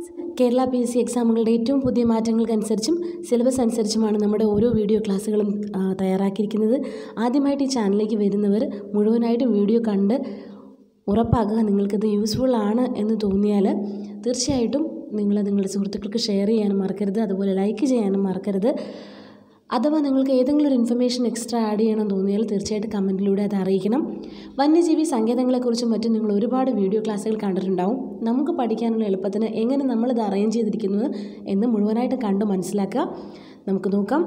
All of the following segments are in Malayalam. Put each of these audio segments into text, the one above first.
കേരള പി എസ് സി എക്സാമുകളുടെ ഏറ്റവും പുതിയ മാറ്റങ്ങൾക്കനുസരിച്ചും സിലബസ് അനുസരിച്ചുമാണ് നമ്മുടെ ഓരോ വീഡിയോ ക്ലാസ്സുകളും ആ, തയ്യാറാക്കിയിരിക്കുന്നത് ആദ്യമായിട്ട് ഈ ചാനലിലേക്ക് വരുന്നവർ മുഴുവനായിട്ടും വീഡിയോ കണ്ട് ഉറപ്പാക്കുക നിങ്ങൾക്കത് യൂസ്ഫുൾ ആണ് എന്ന് തോന്നിയാൽ തീർച്ചയായിട്ടും നിങ്ങൾ നിങ്ങളുടെ സുഹൃത്തുക്കൾക്ക് ഷെയർ ചെയ്യാനും മറക്കരുത് അതുപോലെ ലൈക്ക് ചെയ്യാനും മറക്കരുത് അഥവാ നിങ്ങൾക്ക് ഏതെങ്കിലും ഒരു ഇൻഫർമേഷൻ എക്സ്ട്രാ ആഡ് ചെയ്യണം തോന്നിയാൽ തീർച്ചയായിട്ടും കമൻറ്റിലൂടെ അത് അറിയിക്കണം വന്യജീവി സങ്കേതങ്ങളെക്കുറിച്ചും മറ്റും നിങ്ങൾ ഒരുപാട് വീഡിയോ ക്ലാസ്സുകൾ കണ്ടിട്ടുണ്ടാവും നമുക്ക് പഠിക്കാനുള്ള എളുപ്പത്തിന് എങ്ങനെ നമ്മളിത് അറേഞ്ച് ചെയ്തിരിക്കുന്നത് എന്ന് മുഴുവനായിട്ട് കണ്ട് മനസ്സിലാക്കുക നമുക്ക് നോക്കാം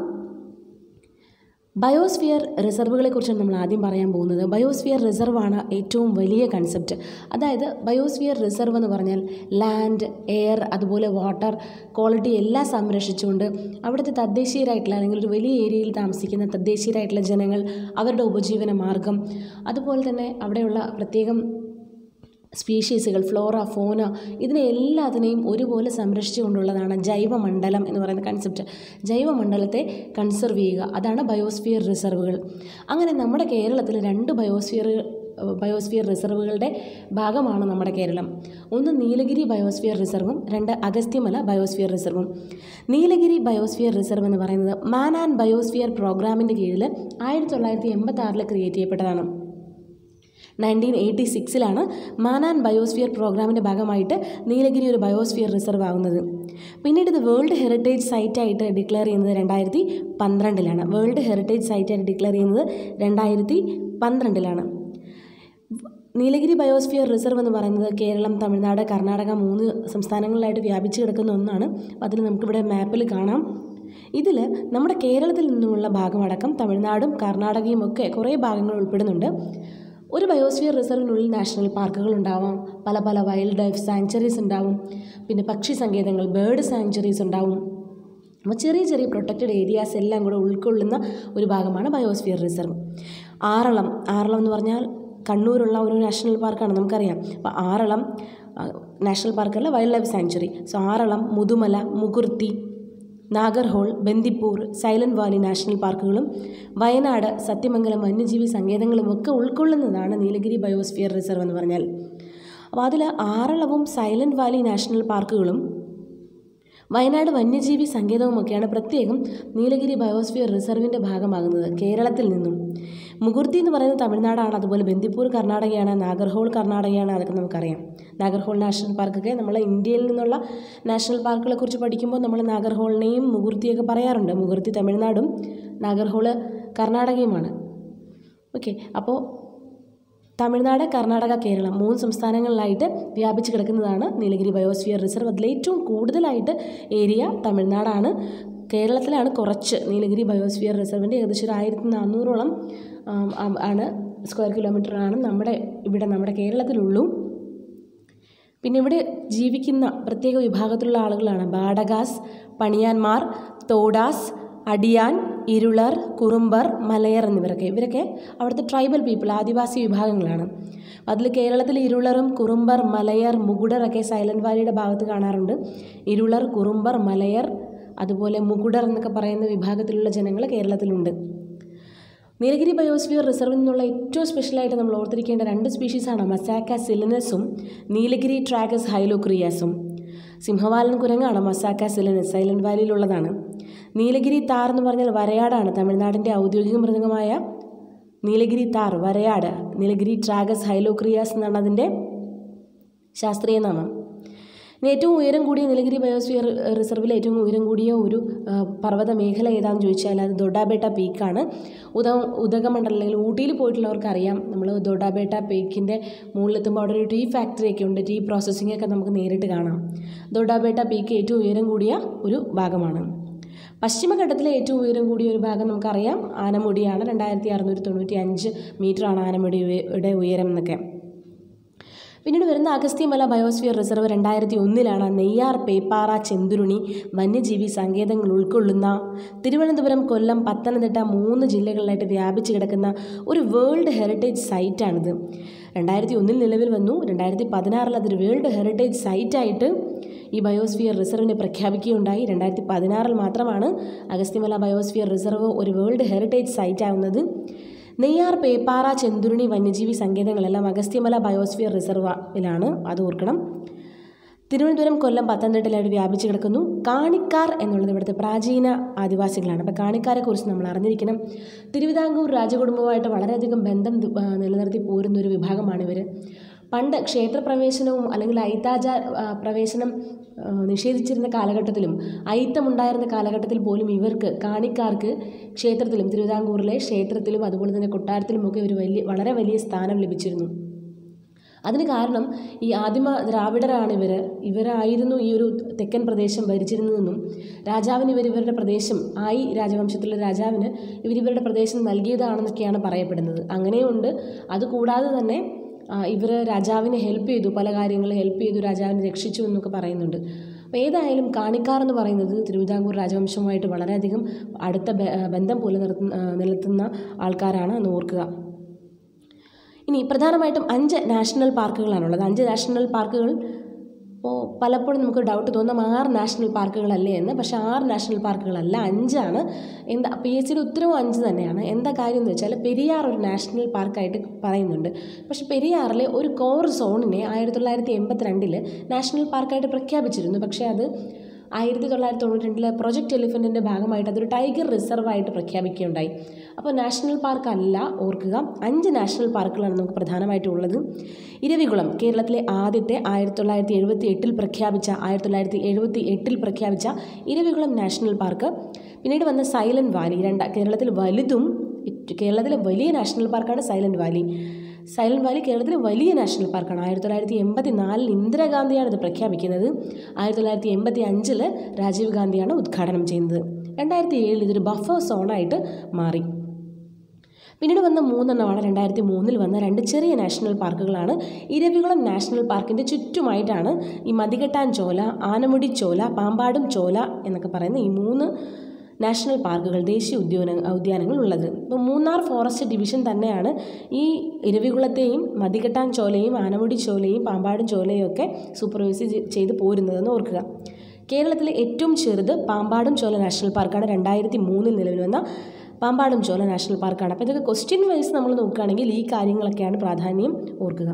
ബയോസ്ഫിയർ റിസർവുകളെക്കുറിച്ചാണ് നമ്മൾ ആദ്യം പറയാൻ പോകുന്നത് ബയോസ്ഫിയർ റിസർവാണ് ഏറ്റവും വലിയ കൺസെപ്റ്റ് അതായത് ബയോസ്ഫിയർ റിസർവ് എന്ന് പറഞ്ഞാൽ ലാൻഡ് എയർ അതുപോലെ വാട്ടർ ക്വാളിറ്റി എല്ലാം സംരക്ഷിച്ചുകൊണ്ട് അവിടുത്തെ തദ്ദേശീയരായിട്ടുള്ള അല്ലെങ്കിൽ ഒരു വലിയ ഏരിയയിൽ താമസിക്കുന്ന തദ്ദേശീയരായിട്ടുള്ള ജനങ്ങൾ അവരുടെ ഉപജീവന മാർഗം അതുപോലെ തന്നെ അവിടെയുള്ള പ്രത്യേകം സ്പീഷീസുകൾ ഫ്ലോറ ഫോന ഇതിനെ എല്ലാത്തിനെയും ഒരുപോലെ സംരക്ഷിച്ചു കൊണ്ടുള്ളതാണ് ജൈവമണ്ഡലം എന്ന് പറയുന്ന കൺസെപ്റ്റ് ജൈവമണ്ഡലത്തെ കൺസർവ് ചെയ്യുക അതാണ് ബയോസ്ഫിയർ റിസർവുകൾ അങ്ങനെ നമ്മുടെ കേരളത്തിൽ രണ്ട് ബയോസ്ഫിയർ ബയോസ്ഫിയർ റിസർവുകളുടെ ഭാഗമാണ് നമ്മുടെ കേരളം ഒന്ന് നീലഗിരി ബയോസ്ഫിയർ റിസർവും രണ്ട് അഗസ്ത്യമല ബയോസ്ഫിയർ റിസർവും നീലഗിരി ബയോസ്ഫിയർ റിസർവ് എന്ന് പറയുന്നത് മാൻ ആൻഡ് ബയോസ്ഫിയർ പ്രോഗ്രാമിൻ്റെ കീഴിൽ ആയിരത്തി തൊള്ളായിരത്തി എൺപത്തി ആറിൽ ക്രിയേറ്റ് ചെയ്യപ്പെട്ടതാണ് നയൻറ്റീൻ എയ്റ്റി സിക്സിലാണ് മാനാൻ ബയോസ്ഫിയർ പ്രോഗ്രാമിൻ്റെ ഭാഗമായിട്ട് നീലഗിരി ഒരു ബയോസ്ഫിയർ റിസർവ് ആകുന്നത് പിന്നീട് ഇത് വേൾഡ് ഹെറിറ്റേജ് സൈറ്റായിട്ട് ഡിക്ലെയർ ചെയ്യുന്നത് രണ്ടായിരത്തി പന്ത്രണ്ടിലാണ് വേൾഡ് ഹെറിറ്റേജ് സൈറ്റായിട്ട് ഡിക്ലെയർ ചെയ്യുന്നത് രണ്ടായിരത്തി പന്ത്രണ്ടിലാണ് നീലഗിരി ബയോസ്ഫിയർ റിസർവ് എന്ന് പറയുന്നത് കേരളം തമിഴ്നാട് കർണാടക മൂന്ന് സംസ്ഥാനങ്ങളിലായിട്ട് വ്യാപിച്ചു കിടക്കുന്ന ഒന്നാണ് അതിൽ നമുക്കിവിടെ മാപ്പിൽ കാണാം ഇതിൽ നമ്മുടെ കേരളത്തിൽ നിന്നുമുള്ള ഭാഗമടക്കം തമിഴ്നാടും കർണാടകയും ഒക്കെ കുറേ ഭാഗങ്ങൾ ഉൾപ്പെടുന്നുണ്ട് ഒരു ബയോസ്ഫിയർ റിസർവിനുള്ളിൽ നാഷണൽ പാർക്കുകൾ ഉണ്ടാവാം പല പല വൈൽഡ് ലൈഫ് സാങ്ച്വറീസ് ഉണ്ടാവും പിന്നെ പക്ഷി സങ്കേതങ്ങൾ ബേർഡ് സാങ്ച്വറീസ് ഉണ്ടാവും അപ്പോൾ ചെറിയ ചെറിയ പ്രൊട്ടക്റ്റഡ് ഏരിയാസ് എല്ലാം കൂടെ ഉൾക്കൊള്ളുന്ന ഒരു ഭാഗമാണ് ബയോസ്ഫിയർ റിസർവ് ആറളം ആറളം എന്ന് പറഞ്ഞാൽ കണ്ണൂരുള്ള ഒരു നാഷണൽ പാർക്കാണ് നമുക്കറിയാം അപ്പോൾ ആറളം ആ, നാഷണൽ പാർക്കല്ല wildlife sanctuary so Aralam Mudumalai Mukurthi Nagarhole Bandipur Silent Valley national പാർക്കുകളും വയനാട് സത്യമംഗലം വന്യജീവി സങ്കേതങ്ങളും ഒക്കെ ഉൾക്കൊള്ളുന്നതാണ് നീലഗിരി ബയോസ്ഫിയർ റിസർവ് എന്ന് പറഞ്ഞാൽ അപ്പോൾ അതിൽ ആറളവും സൈലന്റ് വാലി നാഷണൽ പാർക്കുകളും വയനാട് വന്യജീവി സങ്കേതവുമൊക്കെയാണ് പ്രത്യേകം നീലഗിരി ബയോസ്ഫിയർ റിസർവിൻ്റെ ഭാഗമാകുന്നത് കേരളത്തിൽ നിന്നും മുകുർത്തി എന്ന് പറയുന്നത് തമിഴ്നാടാണ് അതുപോലെ ബന്ദിപ്പൂർ കർണാടകയാണ് നാഗർഹോൾ കർണാടകയാണ് അതൊക്കെ നമുക്കറിയാം നാഗർഹോൾ നാഷണൽ പാർക്കൊക്കെ നമ്മൾ ഇന്ത്യയിൽ നിന്നുള്ള നാഷണൽ പാർക്കുകളെ കുറിച്ച് പഠിക്കുമ്പോൾ നമ്മൾ നാഗർഹോളിനെയും മുകുർത്തിയൊക്കെ പറയാറുണ്ട് മുകുർത്തി തമിഴ്നാടും നാഗർഹോൾ കർണാടകയുമാണ് ഓക്കെ അപ്പോൾ തമിഴ്നാട് കർണാടക കേരളം മൂന്ന് സംസ്ഥാനങ്ങളിലായിട്ട് വ്യാപിച്ച് കിടക്കുന്നതാണ് നീലഗിരി ബയോസ്ഫിയർ റിസർവ് അതിൽ ഏറ്റവും കൂടുതലായിട്ട് ഏരിയ തമിഴ്നാടാണ് കേരളത്തിലാണ് കുറച്ച് നീലഗിരി ബയോസ്ഫിയർ റിസർവിൻ്റെ ഏകദേശം ഒരു ആയിരത്തി നാനൂറോളം ആം, ആം, ആണ് സ്ക്വയർ കിലോമീറ്ററാണ് നമ്മുടെ ഇവിടെ നമ്മുടെ കേരളത്തിലുള്ളൂ പിന്നെ ഇവിടെ ജീവിക്കുന്ന പ്രത്യേക വിഭാഗത്തിലുള്ള ആളുകളാണ് ബാഡഗാസ് പണിയാന്മാർ തോഡാസ് അടിയാൻ ഇരുളർ കുറുമ്പർ മലയർ എന്നിവരൊക്കെ ഇവരൊക്കെ അവിടുത്തെ ട്രൈബൽ പീപ്പിൾ ആദിവാസി വിഭാഗങ്ങളാണ് അതിൽ കേരളത്തിൽ ഇരുളറും കുറുമ്പർ മലയർ മുകുടറൊക്കെ സൈലന്റ് വാലിയുടെ ഭാഗത്ത് കാണാറുണ്ട് ഇരുളർ കുറുമ്പർ മലയർ അതുപോലെ മുകുടർ എന്നൊക്കെ പറയുന്ന വിഭാഗത്തിലുള്ള ജനങ്ങൾ കേരളത്തിലുണ്ട് നീലഗിരി ബയോസ്ഫിയർ റിസർവിൽ നിന്നുള്ള ഏറ്റവും സ്പെഷ്യലായിട്ട് നമ്മൾ ഓർത്തിരിക്കേണ്ട രണ്ട് സ്പീഷീസാണ് മസാക്ക സിലിനസും നീലഗിരി ട്രാഗസ് ഹൈലോക്രിയാസും സിംഹവാലൻ കുരങ്ങാണ് മസാക്ക സിലിനസ് സൈലന്റ് വാലിയിലുള്ളതാണ് നീലഗിരി താർ എന്ന് പറഞ്ഞാൽ വരയാടാണ് തമിഴ്നാടിൻ്റെ ഔദ്യോഗിക മൃഗമായ നീലഗിരി താർ വരയാട് നീലഗിരി ട്രാഗസ് ഹൈലോക്രിയാസ് എന്നാണ് അതിൻ്റെ ശാസ്ത്രീയ നാമം ഇനി ഏറ്റവും ഉയരം കൂടിയ നീലഗിരി ബയോസ്ഫിയർ റിസർവിലെ ഏറ്റവും ഉയരം കൂടിയ ഒരു ആ, പർവ്വത മേഖല ഏതാണെന്ന് ചോദിച്ചാൽ അത് ദൊഡാബേട്ട പീക്കാണ് ഉദ ഉദകമണ്ഡലം അല്ലെങ്കിൽ ഊട്ടിയിൽ പോയിട്ടുള്ളവർക്ക് അറിയാം നമ്മൾ ദൊഡാബേട്ട പീക്കിൻ്റെ മുകളിലെത്തുമ്പോൾ അവിടെ ഒരു ടീ ഫാക്ടറി ഒക്കെ ഉണ്ട് ടീ പ്രോസസ്സിംഗ് ഒക്കെ നമുക്ക് നേരിട്ട് കാണാം ദൊഡാബേട്ട പീക്ക് ഏറ്റവും ഉയരം കൂടിയ ഒരു ഭാഗമാണ് പശ്ചിമഘട്ടത്തിലെ ഏറ്റവും ഉയരം കൂടിയ ഒരു ഭാഗം നമുക്കറിയാം ആനമുടിയാണ് രണ്ടായിരത്തി അറുന്നൂറ്റി തൊണ്ണൂറ്റി അഞ്ച് മീറ്ററാണ് ആനമുടിയുടെ ഉയരം എന്നൊക്കെ പിന്നീട് വരുന്ന അഗസ്ത്യമല ബയോസ്ഫിയർ റിസർവ് രണ്ടായിരത്തി ഒന്നിലാണ് നെയ്യാർ പേപ്പാറ ചെന്തുരുണി വന്യജീവി സങ്കേതങ്ങൾ ഉൾക്കൊള്ളുന്ന തിരുവനന്തപുരം കൊല്ലം പത്തനംതിട്ട മൂന്ന് ജില്ലകളിലായിട്ട് വ്യാപിച്ചു കിടക്കുന്ന ഒരു വേൾഡ് ഹെറിറ്റേജ് സൈറ്റാണിത് രണ്ടായിരത്തി ഒന്നിൽ നിലവിൽ വന്നു രണ്ടായിരത്തി പതിനാറിൽ അതൊരു വേൾഡ് ഹെറിറ്റേജ് സൈറ്റായിട്ട് ഈ ബയോസ്ഫിയർ റിസർവിനെ പ്രഖ്യാപിക്കുകയുണ്ടായി രണ്ടായിരത്തി പതിനാറിൽ മാത്രമാണ് അഗസ്ത്യമല ബയോസ്ഫിയർ റിസർവ് ഒരു വേൾഡ് ഹെറിറ്റേജ് സൈറ്റ് ആവുന്നത് നെയ്യാർ പേപ്പാറ ചെന്തുരുണി വന്യജീവി സങ്കേതങ്ങളെല്ലാം അഗസ്ത്യമല ബയോസ്ഫിയർ റിസർവിലാണ് അത് ഓർക്കണം തിരുവനന്തപുരം കൊല്ലം പത്തനംതിട്ടയിലായിട്ട് വ്യാപിച്ചു കിടക്കുന്നു കാണിക്കാർ എന്നുള്ളത് ഇവിടുത്തെ പ്രാചീന ആദിവാസികളാണ് അപ്പോൾ കാണിക്കാരെ കുറിച്ച് നമ്മൾ അറിഞ്ഞിരിക്കണം തിരുവിതാംകൂർ രാജകുടുംബവുമായിട്ട് വളരെയധികം ബന്ധം ദി- ആ, നിലനിർത്തി പോരുന്ന ഒരു വിഭാഗമാണ് ഇവർ പണ്ട് ക്ഷേത്രപ്രവേശനവും അല്ലെങ്കിൽ ഐത്താച ആ, പ്രവേശനം ആ, നിഷേധിച്ചിരുന്ന കാലഘട്ടത്തിലും ഐത്തമുണ്ടായിരുന്ന കാലഘട്ടത്തിൽ പോലും ഇവർക്ക് കാണിക്കാർക്ക് ക്ഷേത്രത്തിലും തിരുവിതാംകൂറിലെ ക്ഷേത്രത്തിലും അതുപോലെ തന്നെ കൊട്ടാരത്തിലുമൊക്കെ ഒരു വലിയ വളരെ വലിയ സ്ഥാനം ലഭിച്ചിരുന്നു അതിന് കാരണം ഈ ആദിമ ദ്രാവിഡരാണ് ഇവർ ഇവരായിരുന്നു ഈ ഒരു തെക്കൻ പ്രദേശം ഭരിച്ചിരുന്നതെന്നും രാജാവിന് ഇവർ ഇവരുടെ പ്രദേശം ആയി രാജവംശത്തിലെ രാജാവിന് ഇവർ ഇവരുടെ പ്രദേശം നൽകിയതാണെന്നൊക്കെയാണ് പറയപ്പെടുന്നത് അങ്ങനെയുണ്ട് അതുകൂടാതെ തന്നെ ഇവർ രാജാവിനെ ഹെൽപ്പ് ചെയ്തു പല കാര്യങ്ങളും ഹെൽപ്പ് ചെയ്തു രാജാവിനെ രക്ഷിച്ചു എന്നൊക്കെ പറയുന്നുണ്ട് അപ്പോൾ ഏതായാലും കാണിക്കാർ എന്ന് പറയുന്നത് തിരുവിതാംകൂർ രാജവംശവുമായിട്ട് വളരെയധികം അടുത്ത ബ- ബന്ധം പുലനിർത്തുന്ന നിലനിർത്തുന്ന ആൾക്കാരാണ് എന്ന് ഓർക്കുക ഇനി പ്രധാനമായിട്ടും അഞ്ച് നാഷണൽ പാർക്കുകളാണുള്ളത് അഞ്ച് നാഷണൽ പാർക്കുകൾ ഇപ്പോൾ പലപ്പോഴും നമുക്ക് ഡൗട്ട് തോന്നാം ആറ് നാഷണൽ പാർക്കുകളല്ലേ എന്ന് പക്ഷേ ആറ് നാഷണൽ പാർക്കുകളല്ല അഞ്ചാണ് എന്താ പി എസ് സിയുടെ ഉത്തരവും അഞ്ച് തന്നെയാണ് എന്താ കാര്യം എന്ന് വെച്ചാൽ പെരിയാർ ഒരു നാഷണൽ പാർക്കായിട്ട് പറയുന്നുണ്ട് പക്ഷേ പെരിയാറിലെ ഒരു കോർ സോണിനെ ആയിരത്തി തൊള്ളായിരത്തി എൺപത്തിരണ്ടിൽ നാഷണൽ പാർക്കായിട്ട് പ്രഖ്യാപിച്ചിരുന്നു പക്ഷേ അത് ആയിരത്തി തൊള്ളായിരത്തി തൊണ്ണൂറ്റി രണ്ടിലെ പ്രൊജക്ട് എലിഫൻറ്റിൻ്റെ ഭാഗമായിട്ട് അതൊരു ടൈഗർ റിസർവായിട്ട് പ്രഖ്യാപിക്കുകയുണ്ടായി അപ്പോൾ നാഷണൽ പാർക്ക് അല്ല ഓർക്കുക അഞ്ച് നാഷണൽ പാർക്കുകളാണ് നമുക്ക് പ്രധാനമായിട്ടും ഉള്ളത് ഇരവികുളം കേരളത്തിലെ ആദ്യത്തെ ആയിരത്തി തൊള്ളായിരത്തി എഴുപത്തി എട്ടിൽ പ്രഖ്യാപിച്ച ആയിരത്തി തൊള്ളായിരത്തി എഴുപത്തി എട്ടിൽ പ്രഖ്യാപിച്ച ഇരവികുളം നാഷണൽ പാർക്ക് പിന്നീട് വന്ന സൈലൻറ്റ് വാലി രണ്ട കേരളത്തിൽ വലുതും കേരളത്തിലെ വലിയ നാഷണൽ പാർക്കാണ് സൈലൻറ്റ് വാലി സൈലൻറ്റ് വാലി കേരളത്തിലെ വലിയ നാഷണൽ പാർക്കാണ് ആയിരത്തി തൊള്ളായിരത്തി എൺപത്തി നാലിൽ ഇന്ദിരാഗാന്ധിയാണ് ഇത് പ്രഖ്യാപിക്കുന്നത് ആയിരത്തി തൊള്ളായിരത്തി എൺപത്തി അഞ്ചിൽ രാജീവ് ഗാന്ധിയാണ് ഉദ്ഘാടനം ചെയ്യുന്നത് രണ്ടായിരത്തി ഏഴിൽ ഇതൊരു ബഫർ സോണായിട്ട് മാറി പിന്നീട് വന്ന മൂന്നെണ്ണമാണ് രണ്ടായിരത്തി മൂന്നിൽ വന്ന രണ്ട് ചെറിയ നാഷണൽ പാർക്കുകളാണ് ഇരവികുളം നാഷണൽ പാർക്കിൻ്റെ ചുറ്റുമായിട്ടാണ് ഈ മതികെട്ടാൻ ചോല ആനമുടി ചോല പാമ്പാടും ചോല എന്നൊക്കെ പറയുന്ന ഈ മൂന്ന് നാഷണൽ പാർക്കുകൾ ദേശീയ ഉദ്യാന ഉദ്യാനങ്ങൾ ഉള്ളത് ഇപ്പോൾ മൂന്നാർ ഫോറസ്റ്റ് ഡിവിഷൻ തന്നെയാണ് ഈ ഇരവികുളത്തെയും മതികെട്ടാൻ ചോലയും ആനമുടി ചോലയും പാമ്പാടും ചോലയും ഒക്കെ സൂപ്പർവൈസ് ചെയ്ത് പോരുന്നതെന്ന് ഓർക്കുക കേരളത്തിലെ ഏറ്റവും ചെറുത് പാമ്പാടും ചോല നാഷണൽ പാർക്കാണ് രണ്ടായിരത്തി മൂന്നിൽ നിലവിൽ വന്ന പാമ്പാടും ചോല നാഷണൽ പാർക്കാണ് അപ്പോൾ ഇതൊക്കെ ക്വസ്റ്റ്യൻ വൈസ് നമ്മൾ നോക്കുകയാണെങ്കിൽ ഈ കാര്യങ്ങളൊക്കെയാണ് പ്രാധാന്യം ഓർക്കുക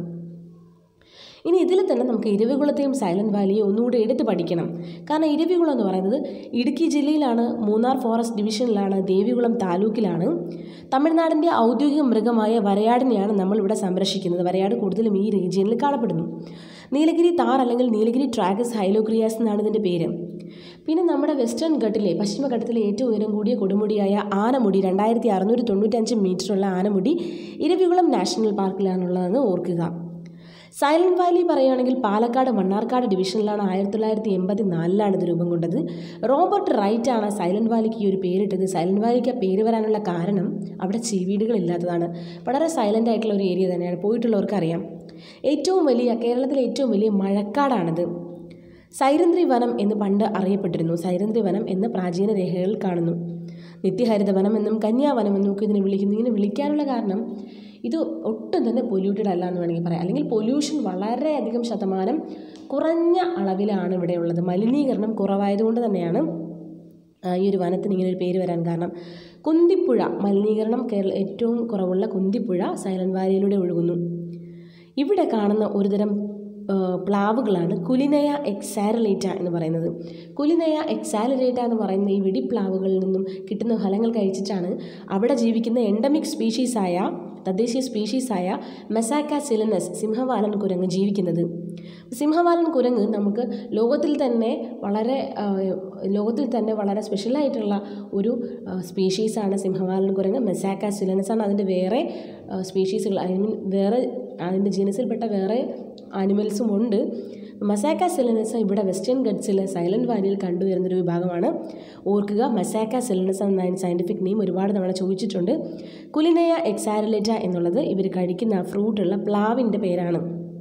ഇനി ഇതിൽ തന്നെ നമുക്ക് ഇരവികുളത്തെയും സൈലൻറ്റ് വാലിയും ഒന്നുകൂടി എടുത്ത് പഠിക്കണം കാരണം ഇരവികുളം എന്ന് പറയുന്നത് ഇടുക്കി ജില്ലയിലാണ് മൂന്നാർ ഫോറസ്റ്റ് ഡിവിഷനിലാണ് ദേവികുളം താലൂക്കിലാണ് തമിഴ്നാടിൻ്റെ ഔദ്യോഗിക മൃഗമായ വരയാടിനെയാണ് നമ്മളിവിടെ സംരക്ഷിക്കുന്നത് വരയാട് കൂടുതലും ഈ റീജിയനിൽ കാണപ്പെടുന്നു നീലഗിരി താർ അല്ലെങ്കിൽ നീലഗിരി ട്രാഗസ് ഹൈലോക്രിയാസ് എന്നാണ് ഇതിൻ്റെ പേര് പിന്നെ നമ്മുടെ വെസ്റ്റേൺ ഘട്ടിലെ പശ്ചിമഘട്ടത്തിലെ ഏറ്റവും ഉയരം കൂടിയ കൊടുമുടിയായ ആനമുടി രണ്ടായിരത്തി അറുന്നൂറ്റി തൊണ്ണൂറ്റഞ്ച് മീറ്ററുള്ള ആനമുടി ഇരവികുളം നാഷണൽ പാർക്കിലാണുള്ളതെന്ന് ഓർക്കുക സൈലൻറ്റ് വാലി പറയുകയാണെങ്കിൽ പാലക്കാട് മണ്ണാർക്കാട് ഡിവിഷനിലാണ് ആയിരത്തി തൊള്ളായിരത്തി എൺപത്തി നാലിലാണ് ഇത് രൂപം കൊണ്ടത് റോബർട്ട് റൈറ്റ് ആണ് സൈലൻറ്റ് വാലിക്ക് ഈ ഒരു പേരിട്ടത് സൈലൻറ്റ് വാലിക്ക് ആ പേര് വരാനുള്ള കാരണം അവിടെ ചീവീടുകളില്ലാത്തതാണ് വളരെ സൈലൻ്റ് ആയിട്ടുള്ള ഒരു ഏരിയ തന്നെയാണ് പോയിട്ടുള്ളവർക്ക് അറിയാം ഏറ്റവും വലിയ കേരളത്തിലെ ഏറ്റവും വലിയ മഴക്കാടാണിത് സൈരന്ധ്രി വനം എന്ന് പണ്ട് അറിയപ്പെട്ടിരുന്നു സൈരന്ധ്രി വനം എന്ന് പ്രാചീന രേഖകളിൽ കാണുന്നു നിത്യഹരിത വനം എന്നും കന്യാവനം എന്നും ഒക്കെ ഇതിനെ വിളിക്കുന്നു ഇങ്ങനെ വിളിക്കാനുള്ള കാരണം ഇത് ഒട്ടും തന്നെ പൊല്യൂട്ടഡ് അല്ല എന്ന് വേണമെങ്കിൽ പറയാം അല്ലെങ്കിൽ പൊല്യൂഷൻ വളരെയധികം ശതമാനം കുറഞ്ഞ അളവിലാണ് ഇവിടെ ഉള്ളത് മലിനീകരണം കുറവായതുകൊണ്ട് തന്നെയാണ് ആ, ഈ ഒരു വനത്തിന് ഇങ്ങനെ ഒരു പേര് വരാൻ കാരണം കുന്തിപ്പുഴ മലിനീകരണം കേരള ഏറ്റവും കുറവുള്ള കുന്തിപ്പുഴ സൈലന്റ് വാലിയിലൂടെ ഒഴുകുന്നു ഇവിടെ കാണുന്ന ഒരുതരം ആ, പ്ലാവുകളാണ് കുലിനയ എക്സാരലേറ്റ എന്ന് പറയുന്നത് കുലിനയ എക്സാലറേറ്റ എന്ന് പറയുന്ന ഈ വെടിപ്ലാവുകളിൽ നിന്നും കിട്ടുന്ന ഫലങ്ങൾ കഴിച്ചിട്ടാണ് അവിടെ ജീവിക്കുന്ന എൻഡമിക് സ്പീഷീസായ തദ്ദേശീയ സ്പീഷീസായ മെസാക്ക സിലനസ് സിംഹവാലൻ കുരങ്ങ് ജീവിക്കുന്നത് സിംഹവാലൻ കുരങ്ങ് നമുക്ക് ലോകത്തിൽ തന്നെ വളരെ ആ, ലോകത്തിൽ തന്നെ വളരെ സ്പെഷ്യലായിട്ടുള്ള ഒരു സ്പീഷീസാണ് സിംഹവാലൻ കുരങ്ങ് മെസാക്ക സിലനസ് ആണ് അതിൻ്റെ വേറെ സ്പീഷീസുകൾ ഐ മീൻ വേറെ അതിൻ്റെ ജീനസിൽപ്പെട്ട വേറെ ആനിമൽസും ഉണ്ട് മസാക്ക സെലനസ് ഇവിടെ വെസ്റ്റേൺ ഗഡ്സിൽ സൈലൻറ്റ് വാലിയിൽ കണ്ടുവരുന്നൊരു വിഭാഗമാണ് ഓർക്കുക മസാക്ക സെലനസ് എന്ന സയൻറ്റിഫിക് നെയിം ഒരുപാട് തവണ ചോദിച്ചിട്ടുണ്ട് കുലിനയ എക്സാരലേറ്റ എന്നുള്ളത് ഇവർ കഴിക്കുന്ന ഫ്രൂട്ടുള്ള പ്ലാവിൻ്റെ പേരാണ്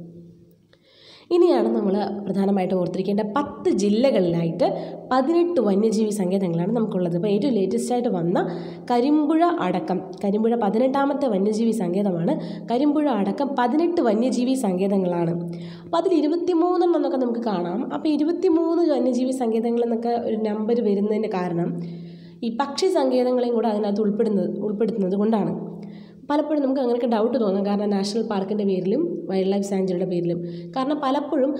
ഇനിയാണ് നമ്മൾ പ്രധാനമായിട്ട് ഓർത്തിരിക്കേണ്ട പത്ത് ജില്ലകളിലായിട്ട് പതിനെട്ട് വന്യജീവി സങ്കേതങ്ങളാണ് നമുക്കുള്ളത് ഇപ്പോൾ ഏറ്റവും ലേറ്റസ്റ്റ് ആയിട്ട് വന്ന കരിമ്പുഴ അടക്കം കരിമ്പുഴ പതിനെട്ടാമത്തെ വന്യജീവി സങ്കേതമാണ് കരിമ്പുഴ അടക്കം പതിനെട്ട് വന്യജീവി സങ്കേതങ്ങളാണ് അപ്പോൾ അതിൽ ഇരുപത്തിമൂന്നെണ്ണം എന്നൊക്കെ നമുക്ക് കാണാം അപ്പോൾ ഇരുപത്തിമൂന്ന് വന്യജീവി സങ്കേതങ്ങൾ എന്നൊക്കെ ഒരു നമ്പർ വരുന്നതിൻ്റെ കാരണം ഈ പക്ഷി സങ്കേതങ്ങളെയും കൂടെ അതിനകത്ത് ഉൾപ്പെടുന്നത് ഉൾപ്പെടുത്തുന്നത് കൊണ്ടാണ് പലപ്പോഴും നമുക്ക് അങ്ങനെയൊക്കെ ഡൗട്ട് തോന്നും കാരണം നാഷണൽ പാർക്കിൻ്റെ പേരിലും വൈൽഡ് ലൈഫ് സാഞ്ചുറിയുടെ പേരിലും കാരണം പലപ്പോഴും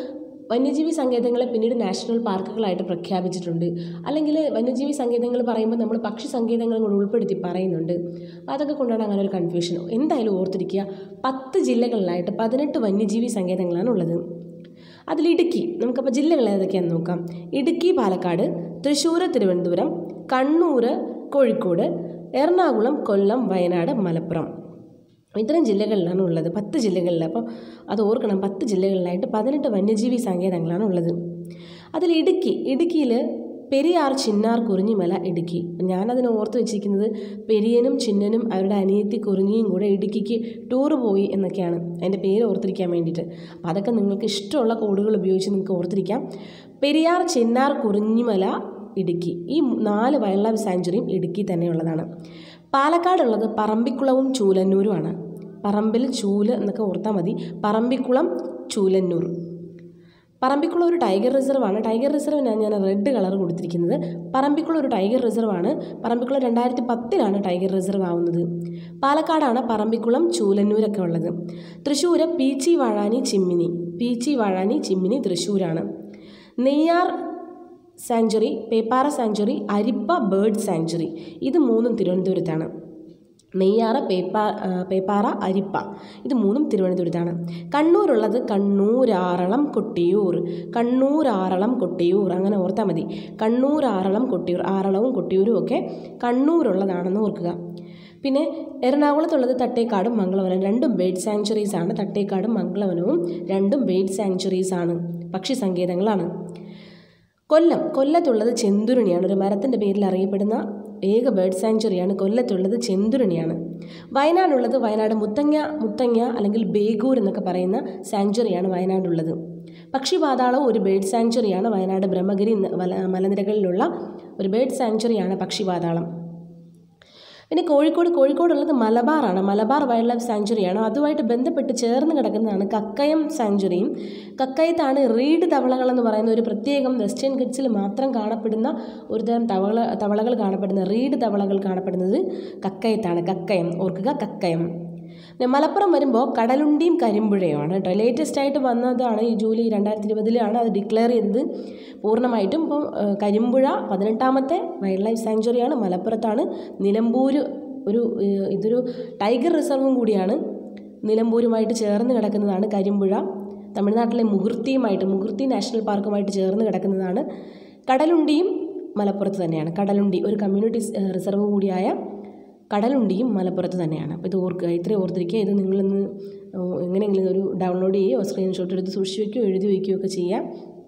വന്യജീവി സങ്കേതങ്ങളെ പിന്നീട് നാഷണൽ പാർക്കുകളായിട്ട് പ്രഖ്യാപിച്ചിട്ടുണ്ട് അല്ലെങ്കിൽ വന്യജീവി സങ്കേതങ്ങൾ പറയുമ്പോൾ നമ്മൾ പക്ഷി സങ്കേതങ്ങളും കൂടെ ഉൾപ്പെടുത്തി പറയുന്നുണ്ട് അപ്പോൾ അതൊക്കെ കൊണ്ടാണ് അങ്ങനെ ഒരു കൺഫ്യൂഷൻ എന്തായാലും ഓർത്തിരിക്കുക പത്ത് ജില്ലകളിലായിട്ട് പതിനെട്ട് വന്യജീവി സങ്കേതങ്ങളാണ് ഉള്ളത് അതിൽ ഇടുക്കി നമുക്കപ്പോൾ ജില്ലകൾ ഏതൊക്കെയാണെന്ന് നോക്കാം ഇടുക്കി പാലക്കാട് തൃശ്ശൂർ തിരുവനന്തപുരം കണ്ണൂർ കോഴിക്കോട് എറണാകുളം കൊല്ലം വയനാട് മലപ്പുറം ഇത്തരം ജില്ലകളിലാണ് ഉള്ളത് പത്ത് ജില്ലകളിൽ അപ്പോൾ അത് ഓർക്കണം പത്ത് ജില്ലകളിലായിട്ട് പതിനെട്ട് വന്യജീവി സങ്കേതങ്ങളാണ് ഉള്ളത് അതിൽ ഇടുക്കി ഇടുക്കിയിൽ പെരിയാർ ചിന്നാർ കുറിഞ്ഞിമല ഇടുക്കി ഞാനതിനെ ഓർത്ത് വെച്ചിരിക്കുന്നത് പെരിയനും ചിന്നനും അവരുടെ അനിയത്തി കുറിഞ്ഞിയും കൂടെ ഇടുക്കിക്ക് ടൂർ പോയി എന്നൊക്കെയാണ് അതിൻ്റെ പേര് ഓർത്തിരിക്കാൻ വേണ്ടിയിട്ട് അപ്പോൾ അതൊക്കെ നിങ്ങൾക്ക് ഇഷ്ടമുള്ള കോഡുകൾ ഉപയോഗിച്ച് നിങ്ങൾക്ക് ഓർത്തിരിക്കാം പെരിയാർ ചിന്നാർ കുറിഞ്ഞിമല ഇടുക്കി ഈ നാല് വൈൽഡ് ലൈഫ് സാഞ്ചുറിയും ഇടുക്കി തന്നെയുള്ളതാണ് പാലക്കാടുള്ളത് പറമ്പിക്കുളവും ചൂലന്നൂരുമാണ് പറമ്പിൽ ചൂല് എന്നൊക്കെ ഓർത്താൽ മതി പറമ്പിക്കുളം ചൂലന്നൂർ പറമ്പിക്കുളം ഒരു ടൈഗർ റിസർവാണ് ടൈഗർ റിസർവിനാണ് ഞാൻ റെഡ് കളർ കൊടുത്തിരിക്കുന്നത് പറമ്പിക്കുളം ഒരു ടൈഗർ റിസർവാണ് പറമ്പിക്കുളം രണ്ടായിരത്തി പത്തിലാണ് ടൈഗർ റിസർവ് ആവുന്നത് പാലക്കാടാണ് പറമ്പിക്കുളം ചൂലന്നൂരൊക്കെ ഉള്ളത് തൃശ്ശൂർ പീച്ചി വാഴാനി ചിമ്മിനി പീച്ചി വാഴാനി ചിമ്മിനി തൃശ്ശൂരാണ് Neyyar sanctuary Peppara sanctuary Arippa bird sanctuary ഇത് മൂന്നും തിരുവനന്തപുരത്താണ് നെയ്യാറ് പേപ്പാ ആ, പേപ്പാറ അരിപ്പ ഇത് മൂന്നും തിരുവനന്തപുരത്താണ് കണ്ണൂരുള്ളത് കണ്ണൂരാറളം കൊട്ടിയൂർ കണ്ണൂരാറളം കൊട്ടിയൂർ അങ്ങനെ ഓർത്താൽ മതി കണ്ണൂരാറളം കൊട്ടിയൂർ ആറളവും കൊട്ടിയൂരും ഒക്കെ കണ്ണൂരുള്ളതാണെന്ന് ഓർക്കുക പിന്നെ എറണാകുളത്തുള്ളത് തട്ടേക്കാടും മംഗളവനം രണ്ടും ബേഡ് സാങ്ച്വറീസ് ആണ് തട്ടേക്കാടും മംഗളവനവും രണ്ടും ബേഡ് സാങ്ച്വറീസ് ആണ് പക്ഷി സങ്കേതങ്ങളാണ് കൊല്ലം കൊല്ലത്തുള്ളത് ചെന്തുരുണിയാണ് ഒരു മരത്തിൻ്റെ പേരിൽ അറിയപ്പെടുന്ന ഏക ബേർഡ് സാങ്ച്വറിയാണ് കൊല്ലത്തുള്ളത് ചെന്തുരുണിയാണ് വയനാടുള്ളത് വയനാട് മുത്തങ്ങ മുത്തങ്ങ അല്ലെങ്കിൽ ബേഗൂർ എന്നൊക്കെ പറയുന്ന സാങ്ച്വറിയാണ് വയനാടുള്ളത് പക്ഷിപാതാളവും ഒരു ബേർഡ് സാങ്ച്വറിയാണ് വയനാട് ബ്രഹ്മഗിരി ന- മല മലനിരകളിലുള്ള ഒരു ബേർഡ് സാങ്ച്വറിയാണ് പക്ഷിപാതാളം പിന്നെ കോഴിക്കോട് കോഴിക്കോടുള്ളത് മലബാറാണ് മലബാർ വൈൽഡ് ലൈഫ് സാങ്ച്വറിയാണ് അതുമായിട്ട് ബന്ധപ്പെട്ട് ചേർന്ന് കിടക്കുന്നതാണ് കക്കയം സാങ്ച്വറിയും കക്കയത്താണ് റീഡ് തവളകൾ എന്ന് പറയുന്ന ഒരു പ്രത്യേകം വെസ്റ്റേൺ ഗഡ്സിൽ മാത്രം കാണപ്പെടുന്ന ഒരു തരം തവള തവളകൾ കാണപ്പെടുന്ന റീഡ് തവളകൾ കാണപ്പെടുന്നത് കക്കയത്താണ് കക്കയം ഓർക്കുക കക്കയം പിന്നെ മലപ്പുറം വരുമ്പോൾ കടലുണ്ടിയും കരിമ്പുഴയുമാണ് കേട്ടോ ലേറ്റസ്റ്റ് ആയിട്ട് വന്നതാണ് ഈ ജൂലൈ രണ്ടായിരത്തി ഇരുപതിലാണ് അത് ഡിക്ലെയർ ചെയ്തത് പൂർണ്ണമായിട്ടും ഇപ്പം ഏഹ്, കരിമ്പുഴ പതിനെട്ടാമത്തെ വൈൽഡ് ലൈഫ് സാങ്ച്വറിയാണ് മലപ്പുറത്താണ് നിലമ്പൂർ ഒരു ഏഹ്, ഇതൊരു ടൈഗർ റിസർവും കൂടിയാണ് നിലമ്പൂരുമായിട്ട് ചേർന്ന് കിടക്കുന്നതാണ് കരിമ്പുഴ തമിഴ്നാട്ടിലെ മുഹുർത്തിയുമായിട്ട് മുഹുർത്തി നാഷണൽ പാർക്കുമായിട്ട് ചേർന്ന് കിടക്കുന്നതാണ് കടലുണ്ടിയും മലപ്പുറത്ത് തന്നെയാണ് കടലുണ്ടി ഒരു കമ്മ്യൂണിറ്റി സ്- റിസർവ് കൂടിയായ കടലുണ്ടിയും മലപ്പുറത്ത് തന്നെയാണ് അപ്പോൾ ഇത് ഓർക്കുക ഇത്രയും ഓർത്തിരിക്കുക ഇത് നിങ്ങളൊന്ന് ഏഹ്, എങ്ങനെയെങ്കിലും ഒരു ഡൗൺലോഡ് ചെയ്യുകയോ സ്ക്രീൻഷോട്ട് എടുത്ത് സൂക്ഷിച്ച് വയ്ക്കുകയോ എഴുതി വയ്ക്കുകയോ ഒക്കെ ചെയ്യാം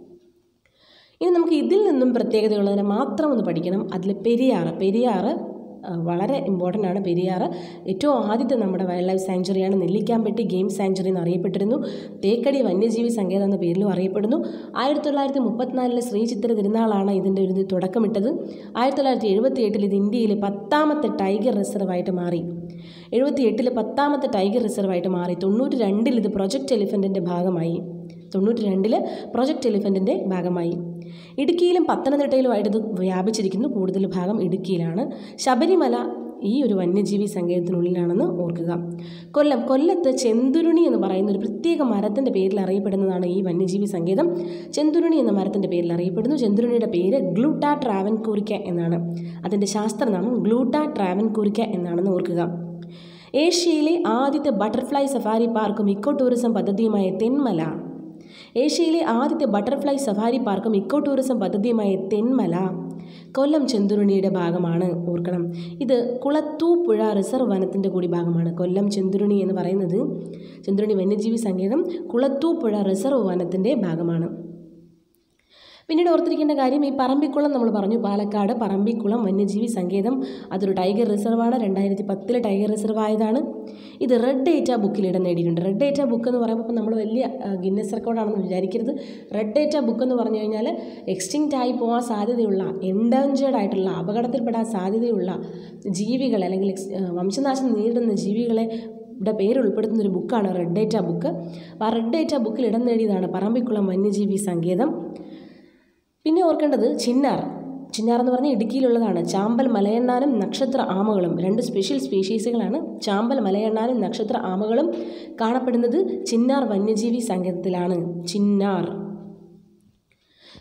ഇനി നമുക്ക് ഇതിൽ നിന്നും പ്രത്യേകതയുള്ളതിനെ മാത്രം ഒന്ന് പഠിക്കണം അതിൽ പെരിയാറ് പെരിയാറ് ആ, വളരെ ഇമ്പോർട്ടൻ്റ് ആണ് പെരിയാറ് ഏറ്റവും ആദ്യത്തെ നമ്മുടെ വൈൽഡ് ലൈഫ് സാങ്ച്വറിയാണ് നെല്ലിക്കാമ്പെട്ടി ഗെയിം സാങ്ച്വറി എന്ന് അറിയപ്പെട്ടിരുന്നു തേക്കടി വന്യജീവി സങ്കേതം എന്ന പേരിലും അറിയപ്പെടുന്നു ആയിരത്തി തൊള്ളായിരത്തി മുപ്പത്തിനാലിലെ ശ്രീ ചിത്ര തിരുനാളാണ് ഇതിൻ്റെ ഒരു തുടക്കമിട്ടത് ആയിരത്തി തൊള്ളായിരത്തി എഴുപത്തി എട്ടിൽ ഇത് ഇന്ത്യയിലെ പത്താമത്തെ ടൈഗർ റിസർവായിട്ട് മാറി എഴുപത്തി എട്ടിൽ പത്താമത്തെ ടൈഗർ റിസർവായിട്ട് മാറി തൊണ്ണൂറ്റി രണ്ടിൽ ഇത് പ്രൊജക്റ്റ് എലിഫൻറ്റിൻ്റെ ഭാഗമായി തൊണ്ണൂറ്റി രണ്ടിൽ പ്രൊജക്റ്റ് എലിഫൻറ്റിൻ്റെ ഭാഗമായി ഇടുക്കിയിലും പത്തനംതിട്ടയിലുമായിട്ട് ഇത് വ്യാപിച്ചിരിക്കുന്നു കൂടുതൽ ഭാഗം ഇടുക്കിയിലാണ് ശബരിമല ഈ ഒരു വന്യജീവി സങ്കേതത്തിനുള്ളിലാണെന്ന് ഓർക്കുക കൊല്ലം കൊല്ലത്ത് ചെന്തുരുണി എന്ന് പറയുന്ന ഒരു പ്രത്യേക മരത്തിൻ്റെ പേരിൽ അറിയപ്പെടുന്നതാണ് ഈ വന്യജീവി സങ്കേതം ചെന്തുരുണി എന്ന മരത്തിൻ്റെ പേരിൽ അറിയപ്പെടുന്നു ചെന്തുരുണിയുടെ പേര് ഗ്ലൂട്ടാ ട്രാവൻകൂറിക്ക എന്നാണ് അതിൻ്റെ ശാസ്ത്രനാമം ഗ്ലൂട്ടാ ട്രാവൻകൂറിക്ക എന്നാണെന്ന് ഓർക്കുക ഏഷ്യയിലെ ആദ്യത്തെ ബട്ടർഫ്ലൈ സഫാരി പാർക്കും ഇക്കോ ടൂറിസം പദ്ധതിയുമായ തെന്മല ഏഷ്യയിലെ ആദ്യത്തെ ബട്ടർഫ്ലൈ സഫാരി പാർക്കും ഇക്കോ ടൂറിസം പദ്ധതിയുമായ തെന്മല കൊല്ലം ചെന്തുരുണിയുടെ ഭാഗമാണ് ഓർക്കണം ഇത് കുളത്തൂപ്പുഴ റിസർവ് വനത്തിൻ്റെ കൂടി ഭാഗമാണ് കൊല്ലം ചെന്തുരുണി എന്ന് പറയുന്നത് ചെന്തുരുണി വന്യജീവി സങ്കേതം കുളത്തൂപ്പുഴ റിസർവ് വനത്തിൻ്റെ ഭാഗമാണ് പിന്നീട് ഓർത്തിരിക്കേണ്ട കാര്യം ഈ പറമ്പിക്കുളം നമ്മൾ പറഞ്ഞു പാലക്കാട് പറമ്പിക്കുളം വന്യജീവി സങ്കേതം അതൊരു ടൈഗർ റിസർവാണ് രണ്ടായിരത്തി പത്തിലെ ടൈഗർ റിസർവ് ആയതാണ് ഇത് റെഡ് ഡേറ്റ ബുക്കിൽ ഇടം നേടിയിട്ടുണ്ട് റെഡ് ഡേറ്റ ബുക്ക് എന്ന് പറയുമ്പോൾ ഇപ്പം നമ്മൾ വലിയ ആ, ഗിന്നസ് റെക്കോർഡാണെന്ന് വിചാരിക്കരുത് റെഡ് ഡേറ്റ ബുക്ക് എന്ന് പറഞ്ഞു കഴിഞ്ഞാൽ എക്സ്റ്റിങ്റ്റ് ആയി പോകാൻ സാധ്യതയുള്ള എൻഡേഞ്ചേർഡ് ആയിട്ടുള്ള അപകടത്തിൽപ്പെടാൻ സാധ്യതയുള്ള ജീവികൾ അല്ലെങ്കിൽ എക്സ്- ആ, വംശനാശം നേരിടുന്ന ജീവികളെ യുടെ പേര് ഉൾപ്പെടുത്തുന്ന ഒരു ബുക്കാണ് റെഡ് ഡേറ്റ ബുക്ക് അപ്പോൾ ആ റെഡ് ഡേറ്റ ബുക്കിൽ ഇടം നേടിയതാണ് പറമ്പിക്കുളം വന്യജീവി സങ്കേതം പിന്നെ ഓർക്കേണ്ടത് ചിന്നാർ ചിന്നാർ എന്ന് പറഞ്ഞാൽ ഇടുക്കിയിലുള്ളതാണ് ചാമ്പൽ മലയണ്ണാനും നക്ഷത്ര ആമകളും രണ്ട് സ്പെഷ്യൽ സ്പീഷീസുകളാണ് ചാമ്പൽ മലയണ്ണാനും നക്ഷത്ര ആമകളും കാണപ്പെടുന്നത് ചിന്നാർ വന്യജീവി സങ്കേതത്തിലാണ് ചിന്നാർ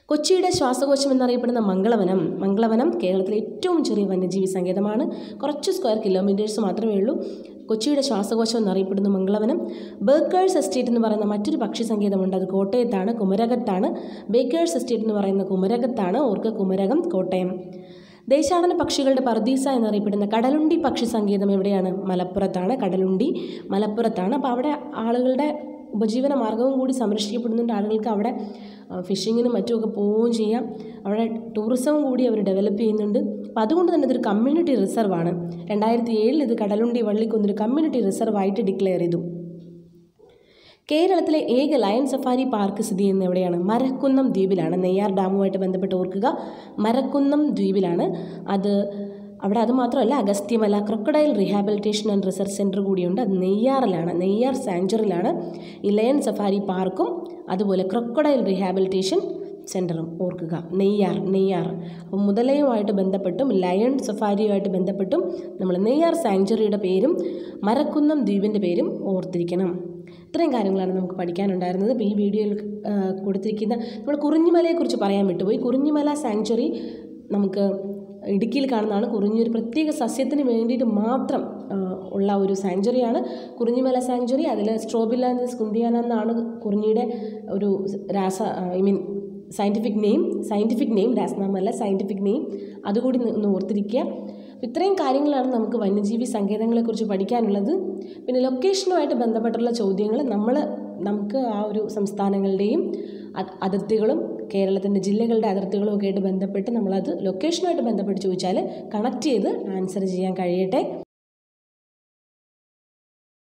കൊച്ചിയുടെ ശ്വാസകോശം എന്നറിയപ്പെടുന്ന മംഗളവനം മംഗളവനം കേരളത്തിലെ ഏറ്റവും ചെറിയ വന്യജീവി സങ്കേതമാണ് കുറച്ച് സ്ക്വയർ കിലോമീറ്റേഴ്സ് മാത്രമേ ഉള്ളൂ കൊച്ചിയുടെ ശ്വാസകോശം എന്നറിയപ്പെടുന്ന മംഗളവനം ബേക്കേഴ്സ് എസ്റ്റേറ്റ് എന്ന് പറയുന്ന മറ്റൊരു പക്ഷി സങ്കേതമുണ്ട് അത് കോട്ടയത്താണ് കുമരകത്താണ് ബേക്കേഴ്സ് എസ്റ്റേറ്റ് എന്ന് പറയുന്ന കുമരകത്താണ് ഓർക്ക് കുമരകം കോട്ടയം ദേശാടന പക്ഷികളുടെ പർദീസ എന്നറിയപ്പെടുന്ന കടലുണ്ടി പക്ഷി സങ്കേതം എവിടെയാണ് മലപ്പുറത്താണ് കടലുണ്ടി മലപ്പുറത്താണ് അപ്പോൾ അവിടെ ആളുകളുടെ ഉപജീവന മാർഗവും കൂടി സംരക്ഷിക്കപ്പെടുന്നുണ്ട് ആളുകൾക്ക് അവിടെ ഫിഷിങ്ങിനും മറ്റുമൊക്കെ പോവുകയും ചെയ്യാം അവിടെ ടൂറിസവും കൂടി അവർ ഡെവലപ്പ് ചെയ്യുന്നുണ്ട് അപ്പോൾ അതുകൊണ്ട് തന്നെ ഇതൊരു കമ്മ്യൂണിറ്റി റിസർവാണ് രണ്ടായിരത്തി ഏഴിൽ ഇത് കടലുണ്ടി വള്ളിക്കുന്നൊരു കമ്മ്യൂണിറ്റി റിസർവായിട്ട് ഡിക്ലെയർ ചെയ്തു കേരളത്തിലെ ഏക ലയൺ സഫാരി പാർക്ക് സ്ഥിതി ചെയ്യുന്ന എവിടെയാണ് മരക്കുന്നം ദ്വീപിലാണ് നെയ്യാർ ഡാമുമായിട്ട് ബന്ധപ്പെട്ട് ഓർക്കുക മരക്കുന്നം ദ്വീപിലാണ് അത് അവിടെ അത് മാത്രമല്ല Agasthyamala crocodile rehabilitation and research centre കൂടിയുണ്ട് അത് നെയ്യാറിലാണ് നെയ്യാർ സാങ്ച്വറിലാണ് ഈ ലയൺ സഫാരി പാർക്കും അതുപോലെ ക്രൊക്കഡൈൽ റീഹാബിലിറ്റേഷൻ സെൻറ്ററും ഓർക്കുക നെയ്യാർ നെയ്യാർ അപ്പോൾ മുതലയുമായിട്ട് ബന്ധപ്പെട്ടും ലയൺ സഫാരിയുമായിട്ട് ബന്ധപ്പെട്ടും നമ്മൾ നെയ്യാർ സാങ്ച്വറിയുടെ പേരും മരക്കുന്നം ദ്വീപിൻ്റെ പേരും ഓർത്തിരിക്കണം ഇത്രയും കാര്യങ്ങളാണ് നമുക്ക് പഠിക്കാനുണ്ടായിരുന്നത് അപ്പോൾ ഈ വീഡിയോയിൽ ആ, കൊടുത്തിരിക്കുന്ന നമ്മൾ കുറിഞ്ഞിമലയെക്കുറിച്ച് പറയാൻ വിട്ടുപോയി കുറിഞ്ഞിമല സാങ്ച്വറി നമുക്ക് ഇടുക്കിയിൽ കാണുന്നതാണ് കുറിഞ്ഞി ഒരു പ്രത്യേക സസ്യത്തിന് വേണ്ടിയിട്ട് മാത്രം ആ, ഉള്ള ഒരു സാങ്ച്വറിയാണ് കുറിഞ്ഞിമല സാങ്ച്വറി അതിൽ സ്ട്രോബിലാൻഡസ് കുന്തിയാന എന്നാണ് കുറിഞ്ഞിയുടെ ഒരു രാസ I mean scientific name scientific name രാസനാമല്ല സയൻറ്റിഫിക് നെയിം അതുകൂടി ഒന്ന് ഒന്ന് ഓർത്തിരിക്കുക അപ്പോൾ ഇത്രയും കാര്യങ്ങളാണ് നമുക്ക് വന്യജീവി സങ്കേതങ്ങളെക്കുറിച്ച് പഠിക്കാനുള്ളത് പിന്നെ ലൊക്കേഷനുമായിട്ട് ബന്ധപ്പെട്ടുള്ള ചോദ്യങ്ങൾ നമ്മൾ നമുക്ക് ആ ഒരു സംസ്ഥാനങ്ങളുടെയും അത് അതിർത്തികളും കേരളത്തിൻ്റെ ജില്ലകളുടെ അതിർത്തികളും ഒക്കെ ആയിട്ട് ബന്ധപ്പെട്ട് നമ്മളത് ലൊക്കേഷനുമായിട്ട് ബന്ധപ്പെട്ട് ചോദിച്ചാൽ കണക്ട് ചെയ്ത് ആൻസർ ചെയ്യാൻ കഴിയട്ടെ